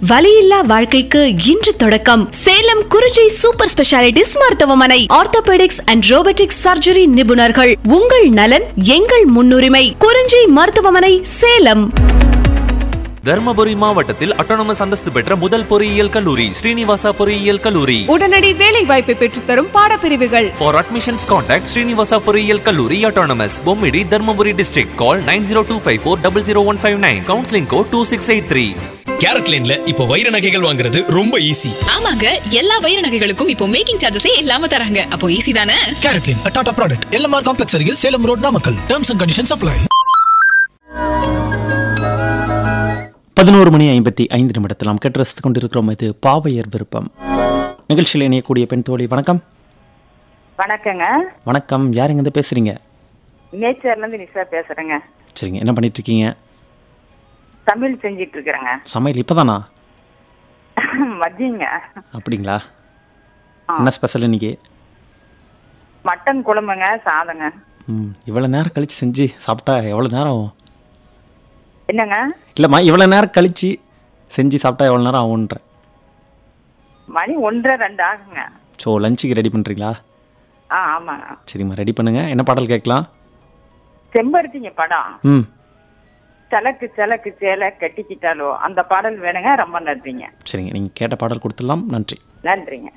வலியில்லா வாழ்க்கைக்கு இன்று தொடக்கம் சேலம் குறிஞ்சி சூப்பர் ஸ்பெஷாலிட்டிஸ் மருத்துவமனை ஆர்த்தோபெடிக்ஸ் அண்ட் ரோபோட்டிக்ஸ் சர்ஜரி நிபுணர்கள் உங்கள் நலன் எங்கள் முன்னுரிமை குறிஞ்சி மருத்துவமனை சேலம் தர்மபுரி மாவட்டத்தில் அட்டானமஸ் அந்தஸ்து பெற்ற முதல் பொறியியல் கல்லூரி ஸ்ரீனிவாசா பொறியியல் கல்லூரி உடனடி வேலை வாய்ப்பை பெற்றுத்தரும் பாடப்பிரிவுகள் ஃபார் அட்மிஷன்ஸ் கான்டாக்ட் ஸ்ரீனிவாசா பொறியியல் கல்லூரி autonomous Bommidi Dharmapuri district call nine zero two five four double zero one five nine counselling code two six eight three carat லைன்ல இப்போ வைர நகைகள் வாங்குறது ரொம்ப ஈஸி ஆமாங்க எல்லா வைர நகைகளுக்கும் இப்போ மேக்கிங் சார்ஜஸே இல்லாம தராங்க அப்போ ஈஸி தானே carat line Tata product LMR complex அருகில் Salem road Namakkal terms and conditions apply பதினோரு மணி ஐம்பத்தி ஐந்து நிமிடத்தில் நாம் கேட்டு ரசித்துக் கொண்டிருக்கிறோம் இது பாவையர் விருப்பம் நிகழ்ச்சியில் இணையக்கூடிய பெண் தோழி வணக்கம் வணக்கங்க வணக்கம் யார் இருந்து பேசுறீங்க நேச்சர்ல இருந்து நிஷா பேசுறேங்க சரிங்க என்ன பண்ணிட்டு இருக்கீங்க தமிழ் செஞ்சிட்டு இருக்கிறேங்க சமையல் இப்போதானா மதியங்க அப்படிங்களா என்ன ஸ்பெஷல் இன்னைக்கு மட்டன் குழம்புங்க சாதங்க ம் இவ்வளோ நேரம் கழிச்சு செஞ்சு சாப்பிட்டா எவ்வளோ நேரம் ஆகும் என்னங்க இல்லைம்மா இவ்வளோ நேரம் கழிச்சு செஞ்சு சாப்பிட்டா எவ்வளோ நேரம் ஆகுன்றேன் மணி ஒன்றரை ரெண்டு ஆகுங்க ஸோ லஞ்சுக்கு ரெடி பண்ணுறீங்களா ஆ ஆமாங்க சரிம்மா ரெடி பண்ணுங்க என்ன பாடல் கேட்கலாம் செம்பருத்திங்க படம் ம் சலக்கு சலக்கு சேலை கட்டிக்கிட்டாலோ அந்த பாடல் வேணுங்க ரொம்ப நன்றிங்க சரிங்க நீங்கள் கேட்ட பாடல் கொடுத்துடலாம் நன்றி நன்றிங்க